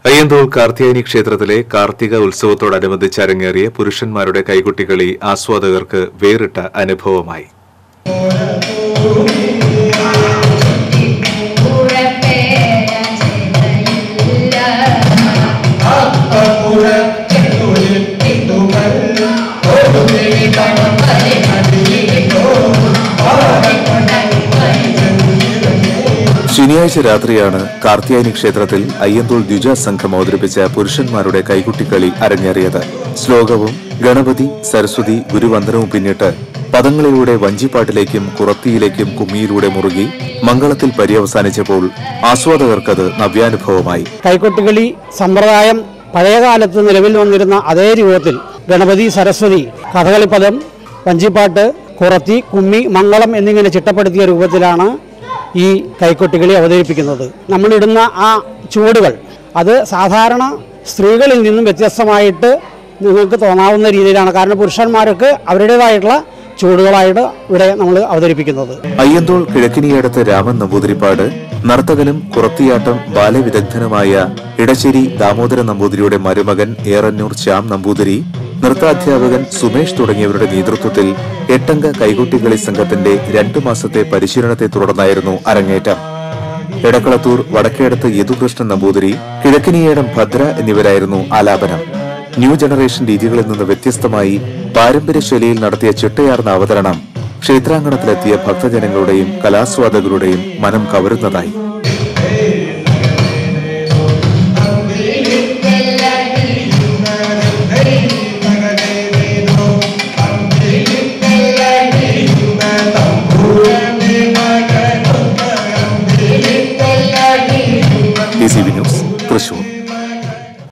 അയ്യന്തോൾ കാർത്തിയാനി ക്ഷേത്രത്തിലെ കാർത്തിക ഉത്സവത്തോടനുബന്ധിച്ച് അരങ്ങേറിയ പുരുഷന്മാരുടെ കൈകൊട്ടിക്കളി ആസ്വാദകർക്ക് വേറിട്ട അനുഭവമായി ശനിയാഴ്ച രാത്രിയാണ് കാർത്തിയാനി ക്ഷേത്രത്തിൽ അയ്യന്തോൾ ദ്വിജ സംഘം അവതരിപ്പിച്ച പുരുഷന്മാരുടെ കൈകുട്ടിക്കളി അരങ്ങേറിയത് ശ്ലോകവും ഗണപതി സരസ്വതി ഗുരുവന്ദനവും പിന്നിട്ട് പദങ്ങളിലൂടെ വഞ്ചിപ്പാട്ടിലേക്കും കുറത്തിയിലേക്കും കുമ്മിയിലൂടെ മുറുകി മംഗളത്തിൽ പര്യവസാനിച്ചപ്പോൾ ആസ്വാദകർക്കത് നവ്യാനുഭവമായി കൈകൊട്ടുകളി സമ്പ്രദായം പഴയകാലത്ത് നിലവിൽ വന്നിരുന്ന അതേ രൂപത്തിൽ ഗണപതി സരസ്വതി കഥകളിപ്പദം വഞ്ചിപ്പാട്ട് കുറത്തി കുമ്മി മംഗളം എന്നിങ്ങനെ ചിട്ടപ്പെടുത്തിയ രൂപത്തിലാണ് ഈ കൈക്കൊട്ടികളി അവതരിപ്പിക്കുന്നത് നമ്മളിടുന്ന ആ ചുവടുകൾ അത് സാധാരണ സ്ത്രീകളിൽ നിന്നും വ്യത്യസ്തമായിട്ട് നിങ്ങൾക്ക് തോന്നാവുന്ന രീതിയിലാണ് കാരണം പുരുഷന്മാർക്ക് അവരുടേതായിട്ടുള്ള ചുവടുകളായിട്ട് ഇവിടെ നമ്മൾ അവതരിപ്പിക്കുന്നത് അയ്യന്തോൾ കിഴക്കിനിയടുത്ത് രാമൻ നമ്പൂതിരിപ്പാട് നർത്തകനും കുറത്തിയാട്ടം ബാലവിദഗ്ധനുമായ ഇടശ്ശേരി ദാമോദര നമ്പൂതിരിയുടെ മരുമകൻ ഏറന്നൂർ ശ്യാം നമ്പൂതിരി നൃത്താധ്യാപകൻ സുമേഷ് തുടങ്ങിയവരുടെ നേതൃത്വത്തിൽ എട്ടംഗ കൈകൊട്ടിക്കളി സംഘത്തിന്റെ രണ്ടു മാസത്തെ പരിശീലനത്തെ തുടർന്നായിരുന്നു അരങ്ങേറ്റം എടക്കളത്തൂർ വടക്കേടത്ത് യദുകൃഷ്ണൻ നമ്പൂതിരി കിഴക്കിനിയേടം ഭദ്ര എന്നിവരായിരുന്നു ആലാപനം ന്യൂ ജനറേഷൻ രീതികളിൽ നിന്ന് വ്യത്യസ്തമായി പാരമ്പര്യ ശൈലിയിൽ നടത്തിയ ചിട്ടയാർന്ന അവതരണം ക്ഷേത്രാങ്കണത്തിലെത്തിയ ഭക്തജനങ്ങളുടെയും കലാസ്വാദകരുടെയും മനം കവരുന്നതായി T C V news Thrissur